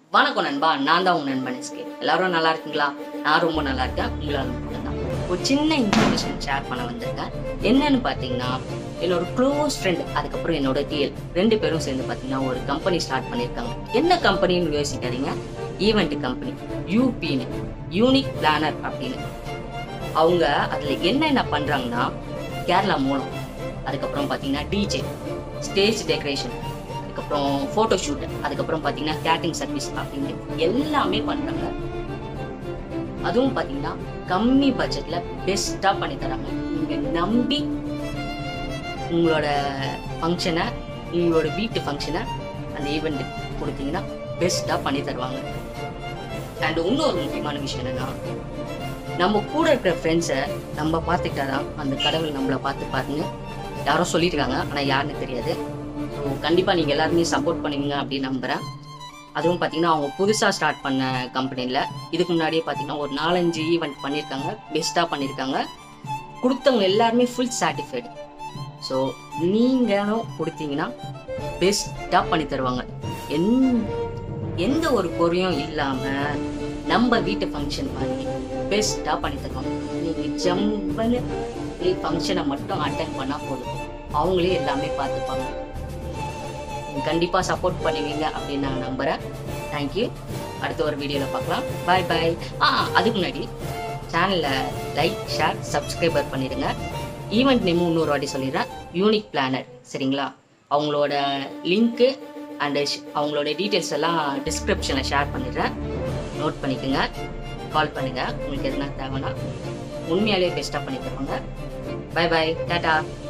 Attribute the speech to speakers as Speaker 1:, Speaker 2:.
Speaker 1: வணக்கம் நண்பா நான் தான் உங்க நண்பன் எஸ்கே எல்லாரும் நல்லா இருக்கீங்களா நான் ரொம்ப நல்லா இருக்கேன் உங்களால் மட்டும் தான் ஒரு சின்ன இன்ஃபர்மேஷன் ஷேர் பண்ண வந்திருக்கேன் என்னன்னு பார்த்தீங்கன்னா என்னோட க்ளோஸ் ஃப்ரெண்ட் அதுக்கப்புறம் என்னோட டிஎல் ரெண்டு பேரும் சேர்ந்து பார்த்தீங்கன்னா ஒரு கம்பெனி ஸ்டார்ட் பண்ணியிருக்காங்க என்ன கம்பெனின்னு யோசிக்காதீங்க ஈவெண்ட் கம்பெனி யூபின்னு யூனிக் பிளானர் அப்படின்னு அவங்க அதில் என்னென்ன பண்ணுறாங்கன்னா கேரளா மூலம் அதுக்கப்புறம் பார்த்தீங்கன்னா டிஜே ஸ்டேஜ் டெக்கரேஷன் அதுக்கப்புறம் ஃபோட்டோ ஷூட் அதுக்கப்புறம் பார்த்தீங்கன்னா கேட்டிங் சர்வீஸ் அப்படின்னு எல்லாமே பண்ணுறாங்க அதுவும் பார்த்தீங்கன்னா கம்மி பட்ஜெட்டில் பெஸ்ட்டாக பண்ணி தராங்க நீங்கள் நம்பி உங்களோட ஃபங்க்ஷனை உங்களோட வீட்டு ஃபங்க்ஷனை அந்த ஈவெண்ட் கொடுத்தீங்கன்னா பெஸ்ட்டாக பண்ணி தருவாங்க அண்ட் இன்னொரு முக்கியமான விஷயம் என்னன்னா நம்ம கூட இருக்கிற ஃப்ரெண்ட்ஸை நம்ம பார்த்துக்கிட்டாதான் அந்த கடவுள் நம்மளை பார்த்துப்பாருன்னு யாரோ சொல்லியிருக்காங்க ஆனால் யாருன்னு தெரியாது ஸோ கண்டிப்பாக நீங்கள் எல்லாருமே சப்போர்ட் பண்ணுவீங்க அப்படின்னு நம்புகிறேன் அதுவும் பார்த்தீங்கன்னா அவங்க புதுசாக ஸ்டார்ட் பண்ண கம்பெனியில் இதுக்கு முன்னாடியே பார்த்தீங்கன்னா ஒரு நாலஞ்சு ஈவெண்ட் பண்ணியிருக்காங்க பெஸ்ட்டாக பண்ணியிருக்காங்க கொடுத்தவங்க எல்லாருமே ஃபுல் சாட்டிஸ்ஃபைடு ஸோ நீங்களும் கொடுத்தீங்கன்னா பெஸ்ட்டாக பண்ணி தருவாங்க எந் எந்த ஒரு குறையும் இல்லாமல் நம்ம வீட்டு ஃபங்க்ஷன் மாதிரி பெஸ்ட்டாக பண்ணி தருவாங்க நீங்கள் ஜம்முன்னு ஃபங்க்ஷனை மட்டும் அட்டன் பண்ணால் போதும் அவங்களே எல்லாமே பார்த்துப்பாங்க நீங்க கண்டிப்பாக சப்போர்ட் பண்ணுவீங்க அப்படின்னு நான் நம்புகிறேன் தேங்க்யூ அடுத்த ஒரு வீடியோவில் பார்க்கலாம் பாய் பாய் ஆ அதுக்கு முன்னாடி சேனலில் லைக் ஷேர் சப்ஸ்கிரைபர் பண்ணிடுங்க ஈவெண்ட் நேமும் இன்னொரு வாட்டி சொல்லிடுறேன் யூனிக் பிளானர் சரிங்களா அவங்களோட லிங்க்கு அண்டு அவங்களோட டீட்டெயில்ஸ் எல்லாம் டிஸ்கிரிப்ஷனில் ஷேர் பண்ணிடுறேன் நோட் பண்ணிக்கோங்க கால் பண்ணுங்கள் உங்களுக்கு எதுனா தேவைன்னா உண்மையாலே பெஸ்ட்டாக பண்ணி தருவாங்க பை பாய் டாட்டா